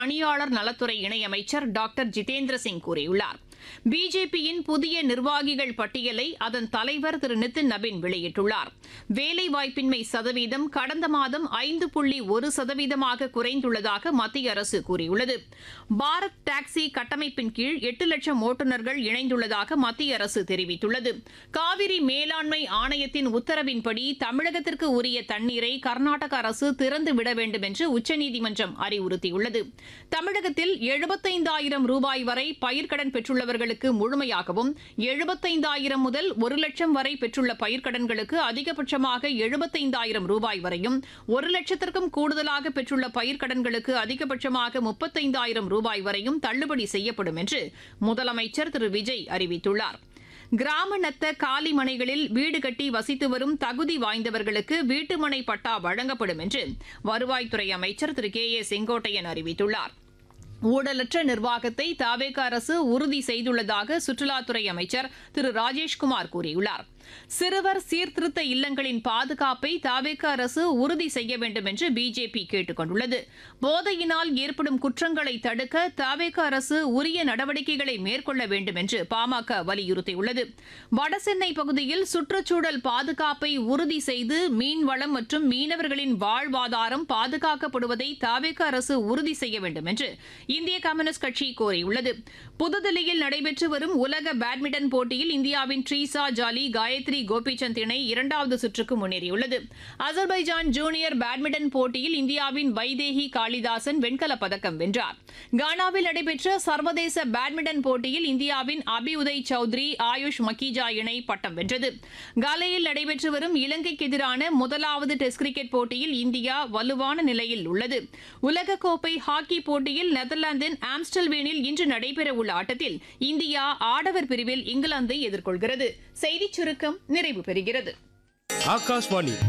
பணியாளர் நலத்துறை இணையமைச்சர் டாக்டர் ஜிதேந்திர சிங் கூறியுள்ளார் பிஜேபியின் புதிய நிர்வாகிகள் பட்டியலை அதன் தலைவர் திரு நிதின் நபின் வெளியிட்டுள்ளார் வேலைவாய்ப்பின்மை சதவீதம் கடந்த மாதம் ஐந்து புள்ளி ஒரு சதவீதமாக குறைந்துள்ளதாக மத்திய அரசு கூறியுள்ளது பாரத் டாக்ஸி கட்டமைப்பின் கீழ் எட்டு லட்சம் ஓட்டுநர்கள் இணைந்துள்ளதாக மத்திய அரசு தெரிவித்துள்ளது காவிரி மேலாண்மை ஆணையத்தின் உத்தரவின்படி தமிழகத்திற்கு உரிய தண்ணீரை கர்நாடக அரசு திறந்து விட வேண்டும் என்று உச்சநீதிமன்றம் அறிவுறுத்தியுள்ளது தமிழகத்தில் எழுபத்தைந்தாயிரம் ரூபாய் வரை பயிர்க்கடன் பெற்றுள்ளவர்களுக்கு முழுமையாகவும் எழுபத்தைந்தாயிரம் முதல் ஒரு லட்சம் வரை பெற்றுள்ள பயிர்க்கடன்களுக்கு அதிகபட்சமாக எழுபத்தைந்தாயிரம் ரூபாய் வரையும் ஒரு லட்சத்திற்கும் கூடுதலாக பெற்றுள்ள பயிர்க்கடன்களுக்கு அதிகபட்சமாக முப்பத்தைந்தாயிரம் ரூபாய் வரையும் தள்ளுபடி செய்யப்படும் என்று முதலமைச்சர் திரு விஜய் அறிவித்துள்ளார் கிராம நத்த காலி மனைகளில் வீடு கட்டி வசித்து வரும் தகுதி வாய்ந்தவர்களுக்கு வீட்டுமனை பட்டா வழங்கப்படும் என்று வருவாய்த்துறை அமைச்சர் திரு கே ஏ செங்கோட்டையன் அறிவித்துள்ளார் ஊழலற்ற நிர்வாகத்தை தாவேக அரசு உறுதி செய்துள்ளதாக சுற்றுலாத்துறை அமைச்சர் திரு ராஜேஷ்குமார் கூறியுள்ளார் சிறுவர் சீர்திருத்த இல்லங்களின் பாதுகாப்பை தாவேக அரசு உறுதி செய்ய வேண்டும் என்று பிஜேபி கேட்டுக் கொண்டுள்ளது போதையினால் ஏற்படும் குற்றங்களை தடுக்க தாவேக அரசு உரிய நடவடிக்கைகளை மேற்கொள்ள வேண்டும் என்று பாமக வலியுறுத்தியுள்ளது வடசென்னை பகுதியில் சுற்றுச்சூழல் பாதுகாப்பை உறுதி செய்து மீன்வளம் மற்றும் மீனவர்களின் வாழ்வாதாரம் பாதுகாக்கப்படுவதை தாவேக அரசு உறுதி செய்ய வேண்டும் என்று இந்திய கம்யூனிஸ்ட் கட்சி கோரியுள்ளது புதுதில்லியில் நடைபெற்று வரும் உலக பேட்மிண்டன் போட்டியில் இந்தியாவின் ட்ரீசா ஜாலி காயத்ரி கோபிசந்த் இணை இரண்டாவது சுற்றுக்கு முன்னேறியுள்ளது அசர்பைஜான் ஜூனியர் பேட்மிண்டன் போட்டியில் இந்தியாவின் வைதேகி காளிதாசன் வெண்கலப் பதக்கம் வென்றார் கானாவில் நடைபெற்ற சர்வதேச பேட்மிண்டன் போட்டியில் இந்தியாவின் அபியுதய் சௌத்ரி ஆயுஷ் மக்கீஜா இணை பட்டம் வென்றது காலையில் நடைபெற்று வரும் இலங்கைக்கு எதிரான முதலாவது டெஸ்ட் கிரிக்கெட் போட்டியில் இந்தியா வலுவான நிலையில் உள்ளது உலகக்கோப்பை ஹாக்கி போட்டியில் நெதர்லாந்தின் ஆம்ஸ்டல்வேனில் இன்று நடைபெறவுள்ள ஆட்டத்தில் இந்தியா ஆடவர் பிரிவில் இங்கிலாந்தை எதிர்கொள்கிறது செய்திச் சுருக்கம் நிறைவு பெறுகிறது ஆகாஷ்வாணி